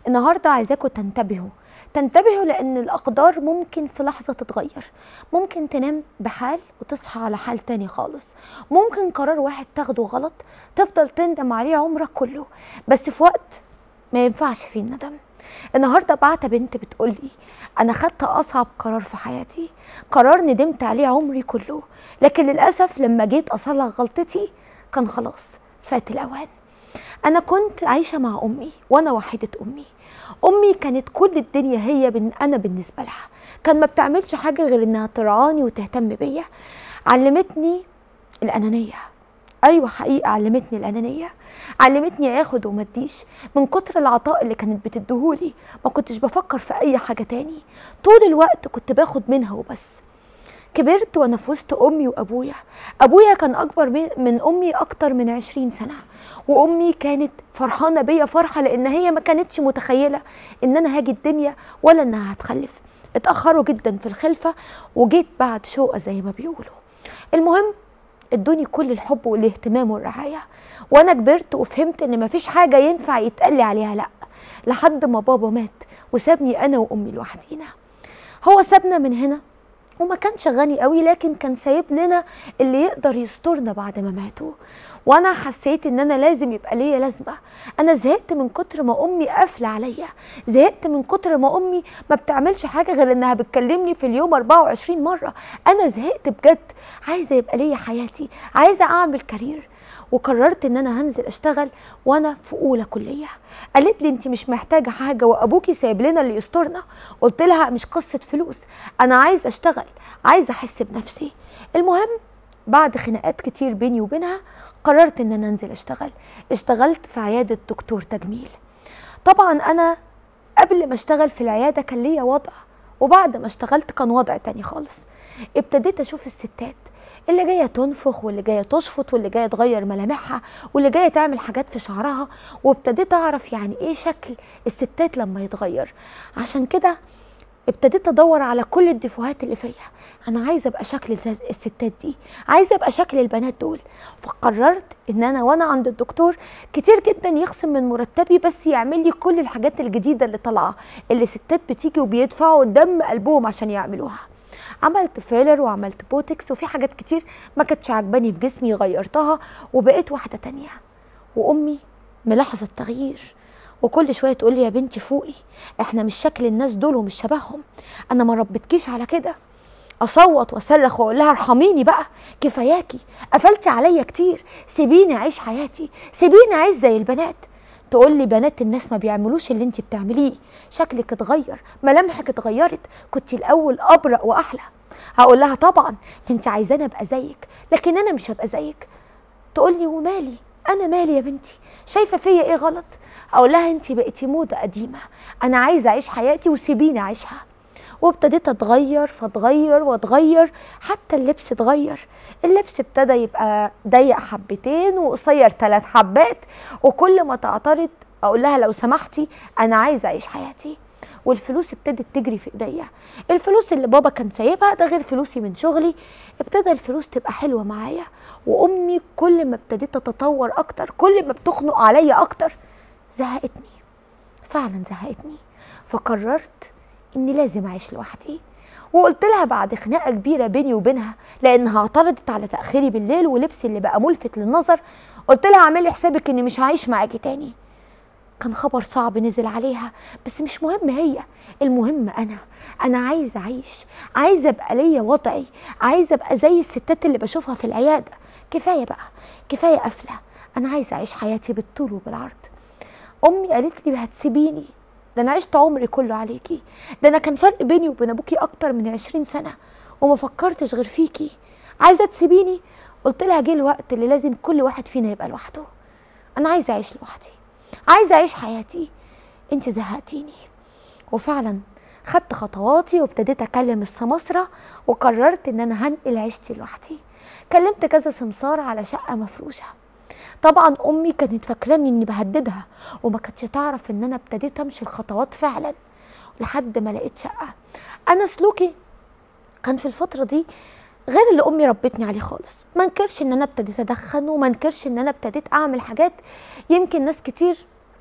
النهارده عايزاكم تنتبهوا تنتبهوا لان الاقدار ممكن في لحظه تتغير ممكن تنام بحال وتصحى على حال تاني خالص ممكن قرار واحد تاخده غلط تفضل تندم عليه عمرك كله بس في وقت ما ينفعش فيه الندم النهارده بعت بنت بتقولي انا خدت اصعب قرار في حياتي قرار ندمت عليه عمري كله لكن للاسف لما جيت اصلح غلطتي كان خلاص فات الاوان انا كنت عايشه مع امي وانا وحيده امي امي كانت كل الدنيا هي بن انا بالنسبه لها كان ما بتعملش حاجه غير انها ترعاني وتهتم بيا علمتني الانانيه ايوه حقيقه علمتني الانانيه علمتني اخد وما اديش من كتر العطاء اللي كانت بتديهولي ما كنتش بفكر في اي حاجه تاني طول الوقت كنت باخد منها وبس كبرت وانا في وسط امي وابويا ابويا كان اكبر من- من امي اكتر من عشرين سنه وامي كانت فرحانه بيا فرحه لان هي ما كانتش متخيله ان انا هاجي الدنيا ولا انها هتخلف اتاخروا جدا في الخلفه وجيت بعد شوقه زي ما بيقولوا المهم ادوني كل الحب والاهتمام والرعايه وانا كبرت وفهمت ان مفيش حاجه ينفع يتقال لي عليها لا لحد ما بابا مات وسابني انا وامي لوحدينا هو سابنا من هنا وما كانش غني قوي لكن كان سايب لنا اللي يقدر يسترنا بعد ما ماتوا وانا حسيت ان انا لازم يبقى ليا لازمه انا زهقت من كتر ما امي قافله عليا زهقت من كتر ما امي ما بتعملش حاجه غير انها بتكلمني في اليوم 24 مره انا زهقت بجد عايزه يبقى ليا حياتي عايزه اعمل كارير وقررت ان انا هنزل اشتغل وانا في اولى كليه قالت لي انت مش محتاجه حاجه وابوكي سايب لنا اللي يسترنا قلت لها مش قصه فلوس انا عايزه اشتغل عايزه احس بنفسي المهم بعد خناقات كتير بيني وبينها قررت ان انا انزل اشتغل اشتغلت في عياده دكتور تجميل طبعا انا قبل ما اشتغل في العياده كان ليا وضع وبعد ما اشتغلت كان وضع تاني خالص ابتديت اشوف الستات اللي جايه تنفخ واللي جايه تشفط واللي جايه تغير ملامحها واللي جايه تعمل حاجات في شعرها وابتديت اعرف يعني ايه شكل الستات لما يتغير عشان كده ابتديت ادور على كل الديفوهات اللي فيا انا عايزه ابقى شكل الناس- الستات دي عايزه ابقى شكل البنات دول فقررت ان انا وانا عند الدكتور كتير جدا يخصم من مرتبي بس يعمل لي كل الحاجات الجديده اللي طالعه اللي ستات بتيجي وبيدفعوا دم قلبهم عشان يعملوها عملت فيلر وعملت بوتكس وفي حاجات كتير ما كانتش عجباني في جسمي غيرتها وبقيت واحده تانية وامي ملاحظه التغيير وكل شويه تقول لي يا بنتي فوقي احنا مش شكل الناس دول ومش شبههم انا ما ربتكيش على كده اصوت واصرخ واقول لها ارحميني بقى كفاياكي قفلتي عليا كتير سيبيني اعيش حياتي سيبيني اعيش زي البنات تقول لي بنات الناس ما بيعملوش اللي انت بتعمليه شكلك اتغير ملامحك اتغيرت كنت الاول ابرق واحلى هقول لها طبعا انت عايزاني ابقى زيك لكن انا مش هبقى زيك تقول لي ومالي انا مالي يا بنتي شايفه فيا ايه غلط اقول لها انت بقيتي موضه قديمه انا عايزه اعيش حياتي وسيبيني اعيشها وابتديت اتغير فاتغير واتغير حتى اللبس اتغير اللبس ابتدى يبقى ضيق حبتين وقصير ثلاث حبات وكل ما تعترض اقول لها لو سمحتي انا عايزه اعيش حياتي والفلوس ابتدت تجري في ايديا الفلوس اللي بابا كان سايبها ده غير فلوسي من شغلي ابتدى الفلوس تبقى حلوه معايا وامي كل ما ابتديت اتطور اكتر كل ما بتخنق عليا اكتر زهقتني فعلا زهقتني فقررت اني لازم اعيش لوحدي وقلت لها بعد خناقه كبيره بيني وبينها لانها اعترضت على تاخيري بالليل ولبسي اللي بقى ملفت للنظر قلت لها اعملي حسابك اني مش هعيش معاكي تاني كان خبر صعب نزل عليها بس مش مهم هي المهم انا انا عايزه اعيش عايزه ابقى ليا وضعي عايزه ابقى زي الستات اللي بشوفها في العياده كفايه بقى كفايه قفله انا عايزه اعيش حياتي بالطول وبالعرض امي قالت لي هتسيبيني ده انا عشت عمري كله عليكي ده انا كان فرق بيني وبين ابوكي اكتر من عشرين سنه وما فكرتش غير فيكي عايزه تسيبيني قلت لها جه الوقت اللي لازم كل واحد فينا يبقى لوحده انا عايزه اعيش لوحدي عايزه اعيش حياتي انت زهقتيني وفعلا خدت خطواتي وابتديت اكلم السماسره وقررت ان انا هنقل عيشتي لوحدي كلمت كذا سمسار على شقه مفروشه طبعا امي كانت فاكراني اني بهددها وما كانتش تعرف ان انا ابتديت امشي الخطوات فعلا لحد ما لقيت شقه انا سلوكي كان في الفتره دي غير اللي امي ربتني عليه خالص ما انكرش ان انا ابتديت ادخن وما انكرش ان انا ابتديت اعمل حاجات يمكن ناس كتير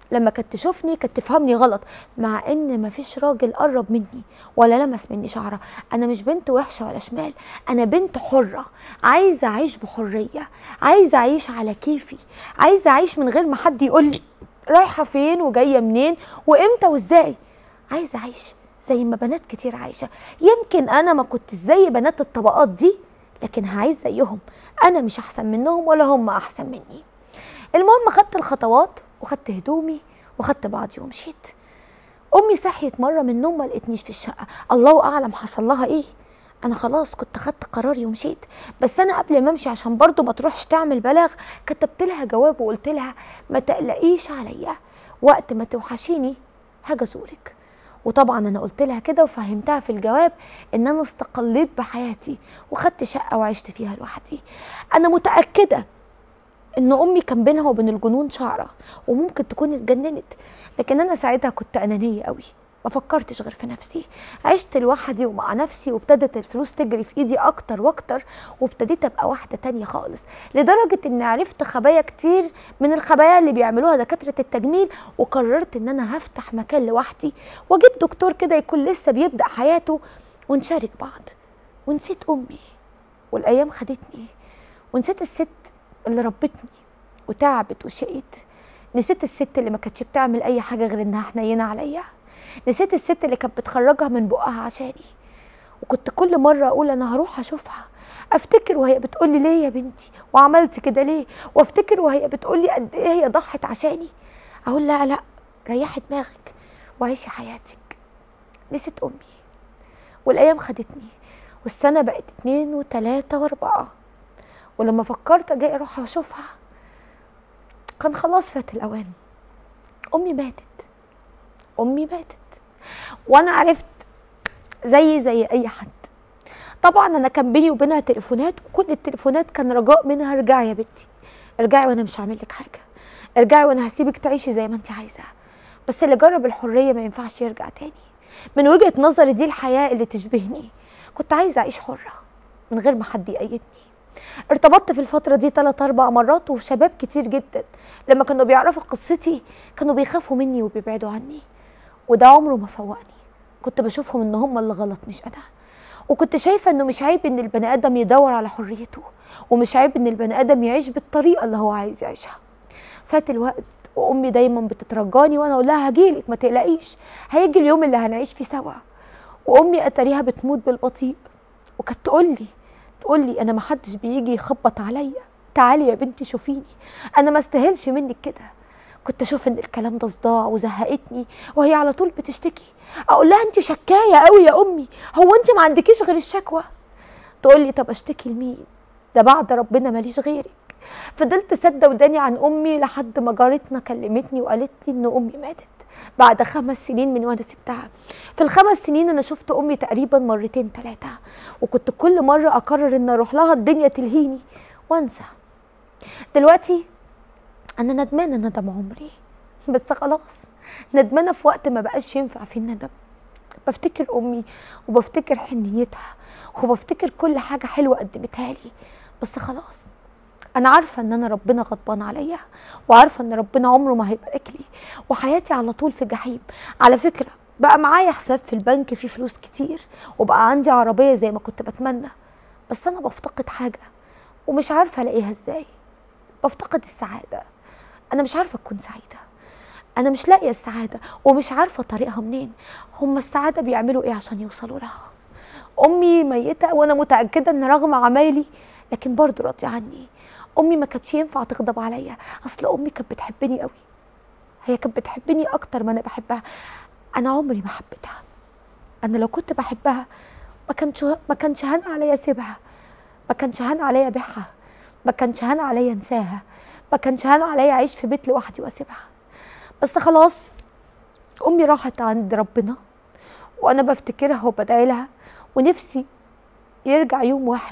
لما كانت تشوفني كانت تفهمني غلط مع ان مفيش راجل قرب مني ولا لمس مني شعره انا مش بنت وحشه ولا شمال انا بنت حره عايزه اعيش بحريه عايزه اعيش على كيفي عايزه اعيش من غير ما حد يقول لي رايحه فين وجايه منين وامتى وازاي عايزه اعيش زي ما بنات كتير عايشه يمكن انا ما كنت زي بنات الطبقات دي لكن هعيش زيهم انا مش احسن منهم ولا هم احسن مني المهم خدت الخطوات وخدت هدومي وخدت بعضي ومشيت امي صحيت مره من النوم ما لقيتنيش في الشقه الله اعلم حصل لها ايه انا خلاص كنت خدت قراري ومشيت بس انا قبل ما امشي عشان برضو ما تروحش تعمل بلاغ كتبت لها جواب وقلت لها ما تقلقيش عليا وقت ما توحشيني هاجي ازورك وطبعا انا قلت لها كده وفهمتها في الجواب ان انا استقليت بحياتي وخدت شقه وعشت فيها لوحدي انا متاكده ان امي كان بينها وبين الجنون شعره وممكن تكون اتجننت لكن انا ساعتها كنت انانيه قوي ما فكرتش غير في نفسي عشت لوحدي ومع نفسي وابتدت الفلوس تجري في ايدي اكتر واكتر وابتديت ابقى واحده تانية خالص لدرجه اني عرفت خبايا كتير من الخبايا اللي بيعملوها دكاتره التجميل وقررت ان انا هفتح مكان لوحدي واجيب دكتور كده يكون لسه بيبدا حياته ونشارك بعض ونسيت امي والايام خدتني ونسيت الست اللي ربتني وتعبت وشقت نسيت الست اللي ما كانتش بتعمل اي حاجه غير انها حنينه عليا نسيت الست اللي كانت بتخرجها من بقها عشاني وكنت كل مره اقول انا هروح اشوفها افتكر وهي بتقول لي ليه يا بنتي وعملت كده ليه وافتكر وهي بتقول لي قد ايه هي ضحت عشاني اقول لا لا ريحي دماغك وعيشي حياتك نسيت امي والايام خدتني والسنه بقت اتنين وتلاته واربعه ولما فكرت اجي اروح اشوفها كان خلاص فات الاوان امي ماتت امي ماتت وانا عرفت زي زي اي حد طبعا انا كان بيني وبينها تليفونات وكل التليفونات كان رجاء منها ارجعي يا بنتي ارجعي وانا مش هعمل لك حاجه ارجعي وانا هسيبك تعيشي زي ما انت عايزه بس اللي جرب الحريه ما ينفعش يرجع تاني من وجهه نظري دي الحياه اللي تشبهني كنت عايزه اعيش حره من غير ما حد يقيدني ارتبطت في الفترة دي ثلاث أربع مرات وشباب كتير جدا لما كانوا بيعرفوا قصتي كانوا بيخافوا مني وبيبعدوا عني وده عمره ما فوقني كنت بشوفهم ان هم اللي غلط مش انا وكنت شايفة انه مش عيب ان البني ادم يدور على حريته ومش عيب ان البني ادم يعيش بالطريقة اللي هو عايز يعيشها فات الوقت وامي دايما بتترجاني وانا اقول لها هجيلك ما تقلقيش هيجي اليوم اللي هنعيش فيه سوا وامي اتاريها بتموت بالبطيء وكانت تقول لي تقول لي انا ما حدش بيجي يخبط عليا تعالي يا بنتي شوفيني انا ما استاهلش منك كده كنت اشوف ان الكلام ده صداع وزهقتني وهي على طول بتشتكي اقول لها انت شكايه قوي يا امي هو انت ما عندكيش غير الشكوى تقول لي طب اشتكي لمين ده بعد ربنا ماليش غيرك فضلت سد وداني عن امي لحد ما جارتنا كلمتني وقالت لي ان امي ماتت بعد خمس سنين من وانا سبتها في الخمس سنين انا شفت امي تقريبا مرتين ثلاثه وكنت كل مره اقرر ان اروح لها الدنيا تلهيني وانسى دلوقتي انا ندمانه ندم عمري بس خلاص ندمانه في وقت ما بقاش ينفع فيه الندم بفتكر امي وبفتكر حنيتها وبفتكر كل حاجه حلوه قدمتها لي بس خلاص انا عارفه ان انا ربنا غضبان عليا وعارفه ان ربنا عمره ما هيبارك لي وحياتي على طول في جحيم على فكره بقى معايا حساب في البنك فيه فلوس كتير وبقى عندي عربيه زي ما كنت بتمنى بس انا بفتقد حاجه ومش عارفه الاقيها ازاي بفتقد السعاده انا مش عارفه اكون سعيده انا مش لاقيه السعاده ومش عارفه طريقها منين هما السعاده بيعملوا ايه عشان يوصلوا لها امي ميته وانا متاكده ان رغم عمايلي لكن برضه راضيه عني امي ما كانتش ينفع تغضب عليا اصل امي كانت بتحبني قوي هي كانت بتحبني اكتر ما انا بحبها انا عمري ما حبيتها انا لو كنت بحبها ما كانش ما كانش هان عليا اسيبها ما كانش هان عليا ابيعها ما كانش هان عليا انساها ما كانش هان عليا اعيش في بيت لوحدي واسيبها بس خلاص امي راحت عند ربنا وانا بفتكرها وبدعي لها ونفسي يرجع يوم واحد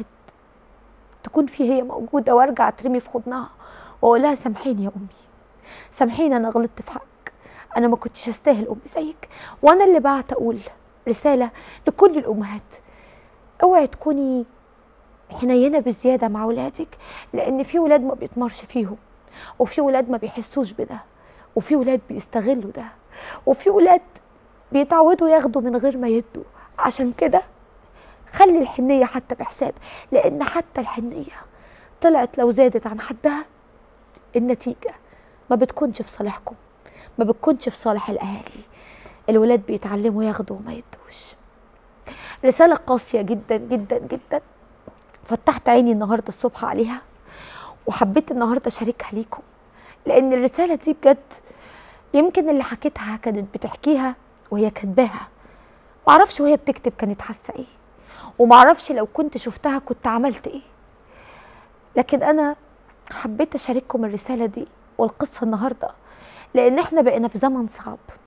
تكون فيه هي موجوده وارجع اترمي في حضنها واقول لها سامحيني يا امي سامحيني انا غلطت في حقك انا ما كنتش استاهل امي زيك وانا اللي بعت اقول رساله لكل الامهات اوعي تكوني حنينه بزياده مع ولادك لان في ولاد ما بيتمرش فيهم وفي ولاد ما بيحسوش بده وفي ولاد بيستغلوا ده وفي ولاد بيتعودوا ياخدوا من غير ما يدوا عشان كده خلي الحنية حتى بحساب لأن حتى الحنية طلعت لو زادت عن حدها النتيجة ما بتكونش في صالحكم ما بتكونش في صالح الأهالي الولاد بيتعلموا ياخدوا وما يدوش رسالة قاسية جدا جدا جدا فتحت عيني النهاردة الصبح عليها وحبيت النهاردة أشاركها ليكم لأن الرسالة دي بجد يمكن اللي حكيتها كانت بتحكيها وهي كاتباها معرفش وهي بتكتب كانت حاسة ايه ومعرفش لو كنت شفتها كنت عملت ايه لكن انا حبيت اشارككم الرسالة دي والقصة النهاردة لان احنا بقينا في زمن صعب